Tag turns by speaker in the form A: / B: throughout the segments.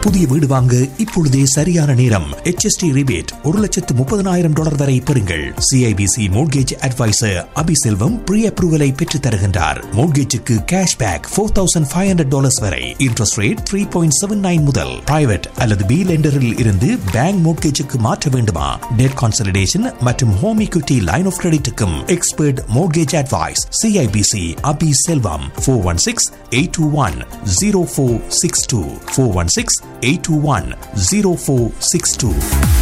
A: புதிய வீடு வாங்க இப்பொழுதே சரியான நேரம் HST ரிபேட் ஒரு லட்சத்து முப்பதனாயிரம் டாலர் வரை பெறுங்கள் CIBC mortgage advisor Abiselvam pre அப்ரூவலை பெற்றுத் தருகின்றார் மோட்கேஜுக்கு cash back four thousand five hundred dollars வரை interest rate three point seven nine முதல் பிரைவேட் அல்லது பி லெண்டரில் இருந்து பேங்க் மோட்கேஜுக்கு மாற்ற வேண்டுமா டெட் கான்சலிடேஷன் மற்றும் ஹோம் equity லைன் ஆஃப் கிரெடிட்டுக்கும் expert mortgage advice CIBC Abi Selvam four one six eight two one zero four six two four one six eight two one zero four six two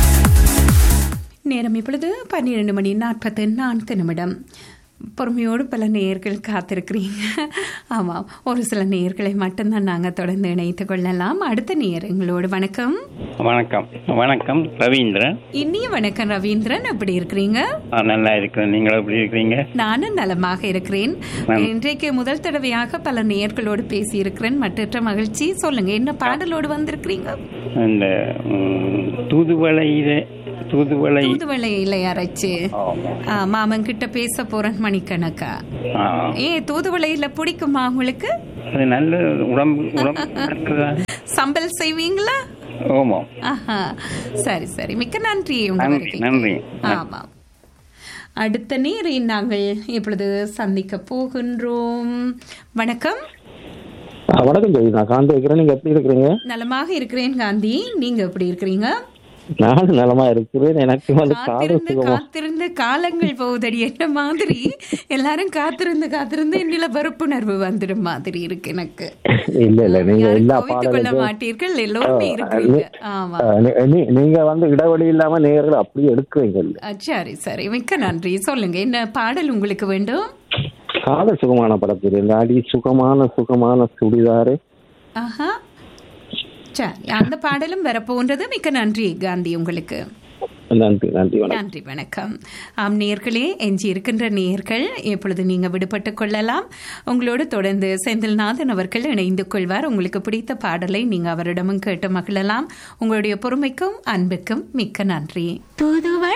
B: நேரம் இப்பொழுது பன்னிரண்டு மணி நாற்பத்து நான்கு நிமிடம் பொறுமையோடு பல நேயர்கள் காத்திருக்கிறீங்க ஆமாம் ஒரு சில நேயர்களை மட்டும்தான் நாங்கள் தொடர்ந்து இணைத்துக் கொள்ளலாம் அடுத்த நேயர் எங்களோடு வணக்கம்
C: வணக்கம் வணக்கம் ரவீந்திரன்
B: இனிய வணக்கம் ரவீந்திரன் எப்படி இருக்கிறீங்க
C: நான் நல்லா இருக்கிறேன் நீங்கள் எப்படி இருக்கிறீங்க
B: நானும் நலமாக இருக்கிறேன் இன்றைக்கு முதல் தடவையாக பல நேயர்களோடு பேசி இருக்கிறேன் மற்றற்ற மகிழ்ச்சி சொல்லுங்க என்ன பாடலோடு வந்திருக்கிறீங்க
C: இந்த ம், தூதுவளையில தூதுவளை
B: தூதுவளை இலை அரைச்சு
C: ஆமா.
B: ஆ, மாமன் கிட்ட பேச போறேன் மணிக்கணக்கா
C: ஆ,
B: ஏ தூதுவளையில பிடிக்குமா உங்களுக்கு
C: அது நல்ல உடம்பு உடம்பு இருக்குதா?
B: சம்பல் செய்வீங்களா
C: ஆமாம்
B: ஆஹா சரி சரி மிக்க நன்றி உங்க
C: நன்றி
B: வருகைக்கு.
C: நன்றி
B: ஆமாம் அடுத்த நேரை நாங்கள் இப்பொழுது சந்திக்க போகின்றோம் வணக்கம்
D: ஆ, வணக்கம் ஜோதி நான் காந்தி வைக்கிறேன் நீங்க எப்படி இருக்கிறீங்க
B: நலமாக இருக்கிறேன் காந்தி நீங்க எப்படி இருக்கிறீங்க
D: நானும் நலமா இருக்கிறேன் எனக்கு வந்து காதல்
B: காத்திருந்து
D: சுகமா
B: காத்திருந்து காலங்கள் போகுதடி என்ன மாதிரி எல்லாரும் காத்திருந்து காத்திருந்து என்னில வெறுப்புணர்வு வந்துடும் மாதிரி இருக்கு எனக்கு
D: இல்ல இல்ல நீங்க
B: யாரும்
D: எல்லா
B: கோவித்துக் கொள்ள
D: பாடலுக்கும்
B: மாட்டீர்கள் எல்லோருமே இருக்கிறீங்க ஆமா
D: ஆ, நீ- நீ- நீங்க வந்து இடைவெளி இல்லாம நேர்கள் அப்படியே எடுக்கிறீங்க
B: அஹ் சரி சரி மிக்க நன்றி சொல்லுங்க என்ன பாடல் உங்களுக்கு வேண்டும்
D: காதல் சுகமான படத்தில் இந்த அடி சுகமான சுகமான சுடிதாரு
B: ஆஹா சரி அந்த பாடலும் வரப்போன்றது மிக்க நன்றி காந்தி உங்களுக்கு
D: நன்றி நன்றி வணக்கம்
B: நன்றி வணக்கம் ஆம் நேர்களே எஞ்சி இருக்கின்ற நேர்கள் எப்பொழுது நீங்க விடுபட்டுக் கொள்ளலாம் உங்களோடு தொடர்ந்து செந்தில்நாதன் அவர்கள் இணைந்து கொள்வார் உங்களுக்கு பிடித்த பாடலை நீங்க அவரிடமும் கேட்டு மகிழலாம் உங்களுடைய பொறுமைக்கும் அன்புக்கும் மிக்க நன்றி